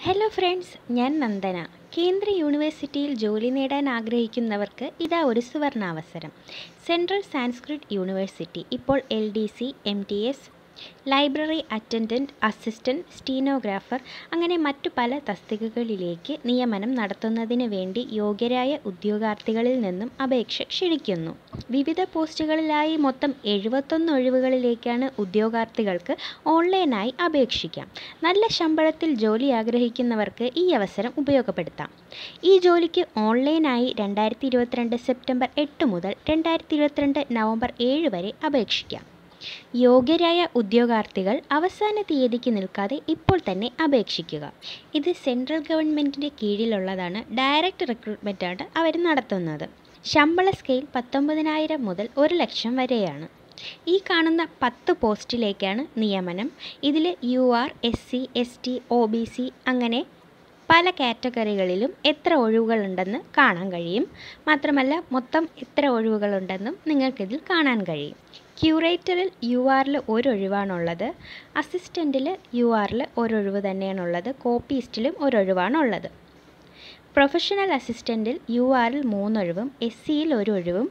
hello friends ഞാൻ നന്ദന കേന്ദ്ര യൂണിവേഴ്സിറ്റിയിൽ ജോലി നേടാൻ ആഗ്രഹിക്കുന്നവർക്ക് ഇതാ ഒരു സുവർണാവസരം സെൻട്രൽ സാൻസ്ക്രിറ്റ് യൂണിവേഴ്സിറ്റി ഇപ്പോൾ L D C M T S library attendant assistant stenographer അങ്ങനെ മറ്റു പല തസ്തികകളിലേക്ക് നിയമനം നടത്തുന്നതിന് വേണ്ടി യോഗ്യരായ ഉദ്യോഗാർത്ഥികളിൽ നിന്നും അപേക്ഷ ക്ഷണിക്കുന്നു വിവിധ പോസ്റ്റുകളിലായി മൊത്തം എഴുപത്തൊന്ന് ഒഴിവുകളിലേക്കാണ് ഉദ്യോഗാർത്ഥികൾക്ക് ഓൺലൈനായി അപേക്ഷിക്കാം നല്ല ശമ്പളത്തിൽ ജോലി ആഗ്രഹിക്കുന്നവർക്ക് ഈ അവസരം ഉപയോഗപ്പെടുത്താം ഈ ജോലിക്ക് ഓൺലൈനായി രണ്ടായിരത്തി ഇരുപത്തിരണ്ട് സെപ്റ്റംബർ എട്ട് മുതൽ രണ്ടായിരത്തി ഇരുപത്തിരണ്ട് നവംബർ ഏഴ് വരെ അപേക്ഷിക്കാം യോഗ്യരായ ഉദ്യോഗാർത്ഥികൾ അവസാന തീയതിക്ക് നിൽക്കാതെ ഇപ്പോൾ തന്നെ അപേക്ഷിക്കുക ഇത് സെൻട്രൽ ഗവൺമെൻറ്റിൻ്റെ കീഴിലുള്ളതാണ് ഡയറക്റ്റ് റിക്രൂട്ട്മെൻറ്റാണ് അവർ നടത്തുന്നത് ശമ്പള സ്കെയിൽ പത്തൊമ്പതിനായിരം മുതൽ ഒരു ലക്ഷം വരെയാണ് ഈ കാണുന്ന പത്ത് പോസ്റ്റിലേക്കാണ് നിയമനം ഇതിൽ U R S C S T O B C അങ്ങനെ പല കാറ്റഗറികളിലും എത്ര ഒഴിവുകളുണ്ടെന്ന് കാണാൻ കഴിയും മാത്രമല്ല മൊത്തം എത്ര ഒഴിവുകളുണ്ടെന്നും നിങ്ങൾക്കിതിൽ കാണാൻ കഴിയും ക്യൂറേറ്ററിൽ യു ആറിൽ ഒരൊഴിവാണുള്ളത് അസിസ്റ്റൻറ്റിൽ യു ആറിൽ ഒരൊഴിവ് തന്നെയാണുള്ളത് കോപ്പീസ്റ്റിലും ഒരൊഴിവാണുള്ളത് പ്രൊഫഷണൽ അസിസ്റ്റൻറ്റിൽ യു ആറിൽ മൂന്നൊഴിവും എസ് സിയിൽ ഒരൊഴിവും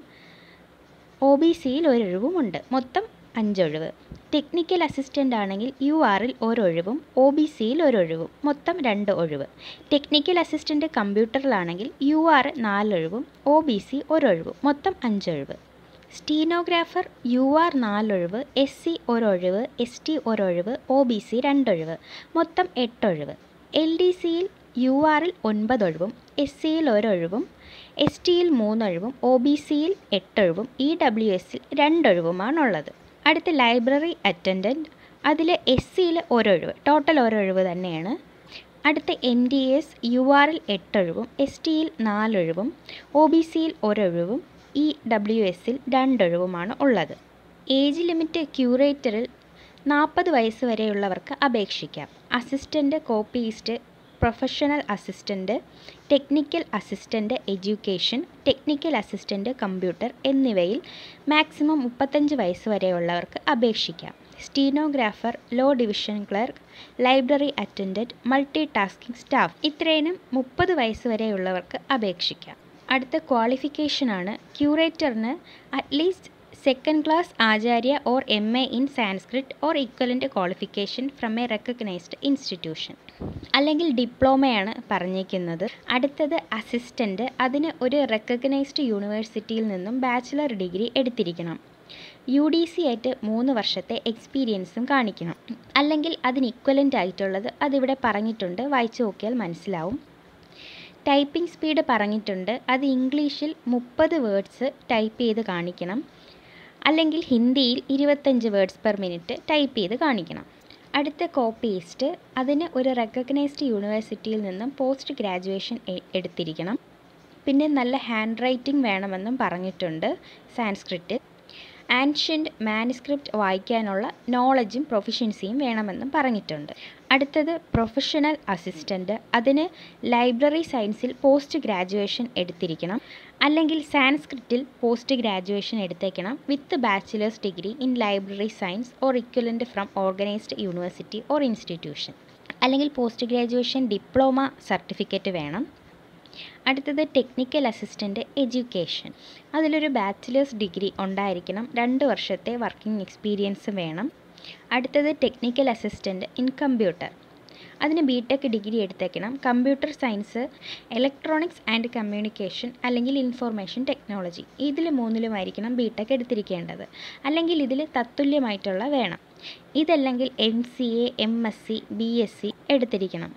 ഒ ബി സിയിൽ ഒരൊഴിവുമുണ്ട് മൊത്തം അഞ്ചൊഴിവ് ടെക്നിക്കൽ അസിസ്റ്റൻ്റ് ആണെങ്കിൽ യു ആറിൽ ഒരൊഴിവും ഒ ബി സിയിൽ ഒരൊഴിവും മൊത്തം രണ്ട് ഒഴിവ് ടെക്നിക്കൽ അസിസ്റ്റൻ്റ് കമ്പ്യൂട്ടറിലാണെങ്കിൽ യു ആർ നാലൊഴിവും ഒ ബി സി ഒരൊഴിവും മൊത്തം അഞ്ചൊഴിവ് സ്റ്റീനോഗ്രാഫർ യു ആർ നാലൊഴിവ് എസ് സി ഒരൊഴിവ് എസ് ടി ഒരൊഴിവ് ഒ ബി സി രണ്ടൊഴിവ് മൊത്തം എട്ടൊഴിവ് എൽ ഡി സിയിൽ യു ആറിൽ ഒൻപതൊഴിവും എസ് സിയിൽ ഒരൊഴിവും എസ് ടിയിൽ മൂന്നൊഴിവും ഒ ബി സിയിൽ എട്ടൊഴിവും ഇ ഡബ്ല്യു എസിൽ രണ്ടൊഴിവുമാണുള്ളത് അടുത്ത ലൈബ്രറി അറ്റൻഡൻറ്റ് അതിൽ എസ് സിയിൽ ഒരൊഴിവ് ടോട്ടൽ ഒരൊഴിവ് തന്നെയാണ് അടുത്ത എൻ ഡി എസ് യു ആറിൽ എട്ടൊഴിവും എസ് ടിയിൽ നാലൊഴിവും ഒ ബി സിയിൽ ഒരൊഴിവും ഇ ഡബ്ല്യു എസിൽ രണ്ടൊഴിവുമാണ് ഉള്ളത് ഏജ് ലിമിറ്റ് ക്യൂറേറ്ററിൽ നാൽപ്പത് വയസ്സ് വരെയുള്ളവർക്ക് അപേക്ഷിക്കാം assistant copyist professional assistant technical assistant education technical assistant computer എന്നിവയിൽ മാക്സിമം മുപ്പത്തഞ്ച് വയസ്സ് വരെയുള്ളവർക്ക് അപേക്ഷിക്കാം stenographer lower division clerk library attendant multi tasking staff ഇത്രയും മുപ്പത് വയസ്സ് വരെയുള്ളവർക്ക് അപേക്ഷിക്കാം അടുത്ത ക്വാളിഫിക്കേഷനാണ് ക്യൂറേറ്ററിന് at least second class Acharya or M A in Sanskrit or equivalent qualification from a recognised institution അല്ലെങ്കിൽ ഡിപ്ലോമയാണ് പറഞ്ഞേക്കുന്നത് അടുത്തത് അസിസ്റ്റൻ്റ് അതിന് ഒരു റെക്കഗ്നൈസ്ഡ് യൂണിവേഴ്സിറ്റിയിൽ നിന്നും ബാച്ചിലർ ഡിഗ്രി എടുത്തിരിക്കണം യു ഡി സി ആയിട്ട് മൂന്ന് വർഷത്തെ എക്സ്പീരിയൻസും കാണിക്കണം അല്ലെങ്കിൽ അതിന് ഇക്വലൻ്റ് ആയിട്ടുള്ളത് അതിവിടെ പറഞ്ഞിട്ടുണ്ട് വായിച്ചു നോക്കിയാൽ മനസ്സിലാവും ടൈപ്പിംഗ് സ്പീഡ് പറഞ്ഞിട്ടുണ്ട് അത് ഇംഗ്ലീഷിൽ മുപ്പത് വേർഡ്സ് ടൈപ്പ് ചെയ്ത് കാണിക്കണം അല്ലെങ്കിൽ ഹിന്ദിയിൽ ഇരുപത്തഞ്ച് വേർഡ്സ് പെർ മിനിറ്റ് ടൈപ്പ് ചെയ്ത് കാണിക്കണം അടുത്ത കോപ്പീസ്റ്റ് അതിന് ഒരു റെക്കഗ്നൈസ്ഡ് യൂണിവേഴ്സിറ്റിയിൽ നിന്നും പോസ്റ്റ് ഗ്രാജുവേഷൻ എടുത്തിരിക്കണം പിന്നെ നല്ല ഹാൻഡ് റൈറ്റിംഗ് വേണമെന്നും പറഞ്ഞിട്ടുണ്ട് സാൻസ്ക്രിറ്റ് ആൻഷ്യൻ്റ് മാനുസ്ക്രിപ്റ്റ് വായിക്കാനുള്ള നോളജും പ്രൊഫഷ്യൻസിയും വേണമെന്നും പറഞ്ഞിട്ടുണ്ട് അടുത്തത് പ്രൊഫഷണൽ അസിസ്റ്റൻ്റ് അതിന് ലൈബ്രറി സയൻസിൽ പോസ്റ്റ് ഗ്രാജുവേഷൻ എടുത്തിരിക്കണം അല്ലെങ്കിൽ സാൻസ്ക്രിറ്റിൽ പോസ്റ്റ് ഗ്രാജുവേഷൻ എടുത്തേക്കണം with bachelor's degree in library science or equivalent from organised university or institution അല്ലെങ്കിൽ പോസ്റ്റ് ഗ്രാജുവേഷൻ ഡിപ്ലോമ സർട്ടിഫിക്കറ്റ് വേണം അടുത്തത് ടെക്നിക്കൽ അസിസ്റ്റൻ്റ് എഡ്യൂക്കേഷൻ അതിലൊരു ബാച്ചിലേഴ്സ് ഡിഗ്രി ഉണ്ടായിരിക്കണം രണ്ട് വർഷത്തെ വർക്കിംഗ് എക്സ്പീരിയൻസ് വേണം അടുത്തത് ടെക്നിക്കൽ അസിസ്റ്റൻ്റ് ഇൻ കമ്പ്യൂട്ടർ അതിന് ബി ടെക് ഡിഗ്രി എടുത്തേക്കണം computer science electronics and communication അല്ലെങ്കിൽ ഇൻഫോർമേഷൻ ടെക്നോളജി ഇതിൽ മൂന്നിലുമായിരിക്കണം ബി ടെക് എടുത്തിരിക്കേണ്ടത് അല്ലെങ്കിൽ ഇതിൽ തത്തുല്യമായിട്ടുള്ള വേണം ഇതല്ലെങ്കിൽ M C A M S C B S C എടുത്തിരിക്കണം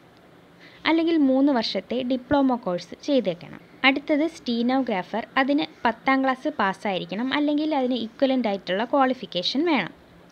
അല്ലെങ്കിൽ മൂന്ന് വർഷത്തെ ഡിപ്ലോമ കോഴ്സ് ചെയ്തേക്കണം അടുത്തത് സ്റ്റീനോഗ്രാഫർ അതിന് പത്താം ക്ലാസ് പാസ്സായിരിക്കണം അല്ലെങ്കിൽ അതിന് ഇക്വലൻ്റ് ആയിട്ടുള്ള ക്വാളിഫിക്കേഷൻ വേണം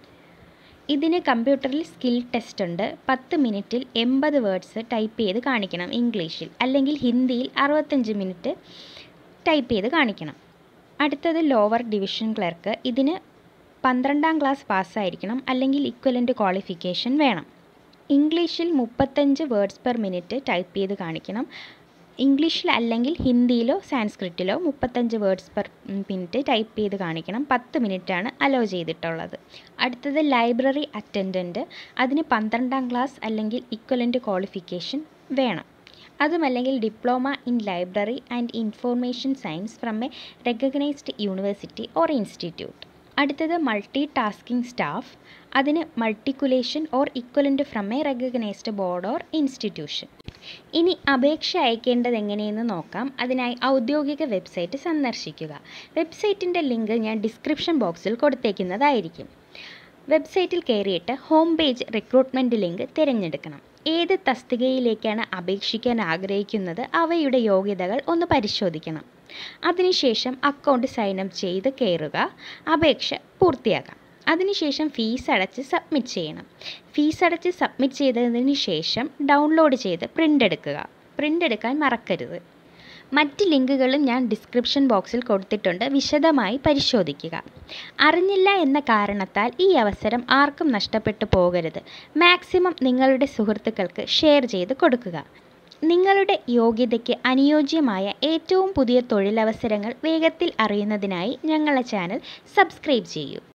ഇതിന് കമ്പ്യൂട്ടറിൽ സ്കിൽ ടെസ്റ്റ് ഉണ്ട് പത്ത് മിനിറ്റിൽ എൺപത് വേർഡ്സ് ടൈപ്പ് ചെയ്ത് കാണിക്കണം ഇംഗ്ലീഷിൽ അല്ലെങ്കിൽ ഹിന്ദിയിൽ അറുപത്തഞ്ച് മിനിറ്റ് ടൈപ്പ് ചെയ്ത് കാണിക്കണം അടുത്തത് ലോവർ ഡിവിഷൻ ക്ലർക്ക് ഇതിന് പന്ത്രണ്ടാം ക്ലാസ് പാസ്സായിരിക്കണം അല്ലെങ്കിൽ ഇക്വലൻ്റ് ക്വാളിഫിക്കേഷൻ വേണം ഇംഗ്ലീഷിൽ മുപ്പത്തഞ്ച് വേർഡ്സ് പെർ മിനിറ്റ് ടൈപ്പ് ചെയ്ത് കാണിക്കണം ഇംഗ്ലീഷിൽ അല്ലെങ്കിൽ ഹിന്ദിയിലോ സാൻസ്ക്രിറ്റിലോ മുപ്പത്തഞ്ച് വേർഡ്സ് പെർ മിനിറ്റ് ടൈപ്പ് ചെയ്ത് കാണിക്കണം പത്ത് മിനിറ്റാണ് അലോ ചെയ്തിട്ടുള്ളത് അടുത്തത് ലൈബ്രറി അറ്റൻഡൻറ്റ് അതിന് പന്ത്രണ്ടാം ക്ലാസ് അല്ലെങ്കിൽ ഇക്വലൻ്റ് ക്വാളിഫിക്കേഷൻ വേണം അതുമല്ലെങ്കിൽ diploma in library and information science from a recognised university or institute അടുത്തത് മൾട്ടി ടാസ്കിംഗ് സ്റ്റാഫ് അതിന് matriculation or equivalent from a recognised board or institution ഇനി അപേക്ഷ അയക്കേണ്ടത് എങ്ങനെയെന്ന് നോക്കാം അതിനായി ഔദ്യോഗിക വെബ്സൈറ്റ് സന്ദർശിക്കുക വെബ്സൈറ്റിൻ്റെ ലിങ്ക് ഞാൻ ഡിസ്ക്രിപ്ഷൻ ബോക്സിൽ കൊടുത്തേക്കുന്നതായിരിക്കും വെബ്സൈറ്റിൽ കയറിയിട്ട് ഹോം പേജ് റിക്രൂട്ട്മെൻറ്റ് ലിങ്ക് തിരഞ്ഞെടുക്കണം ഏത് തസ്തികയിലേക്കാണ് അപേക്ഷിക്കാൻ ആഗ്രഹിക്കുന്നത് അവയുടെ യോഗ്യതകൾ ഒന്ന് പരിശോധിക്കണം അതിനുശേഷം അക്കൗണ്ട് സൈനപ്പ് ചെയ്ത് കയറുക അപേക്ഷ പൂർത്തിയാക്കാം അതിനുശേഷം ഫീസ് അടച്ച് സബ്മിറ്റ് ചെയ്യണം ഫീസ് അടച്ച് സബ്മിറ്റ് ചെയ്തതിന് ശേഷം ഡൗൺലോഡ് ചെയ്ത് പ്രിൻ്റ് എടുക്കുക പ്രിൻ്റ് എടുക്കാൻ മറക്കരുത് മറ്റ് ലിങ്കുകളും ഞാൻ ഡിസ്ക്രിപ്ഷൻ ബോക്സിൽ കൊടുത്തിട്ടുണ്ട് വിശദമായി പരിശോധിക്കുക അറിഞ്ഞില്ല എന്ന കാരണത്താൽ ഈ അവസരം ആർക്കും നഷ്ടപ്പെട്ടു പോകരുത് മാക്സിമം നിങ്ങളുടെ സുഹൃത്തുക്കൾക്ക് ഷെയർ ചെയ്ത് കൊടുക്കുക നിങ്ങളുടെ യോഗ്യതയ്ക്ക് അനുയോജ്യമായ ഏറ്റവും പുതിയ തൊഴിലവസരങ്ങൾ വേഗത്തിൽ അറിയുന്നതിനായി ഞങ്ങളുടെ ചാനൽ സബ്സ്ക്രൈബ് ചെയ്യൂ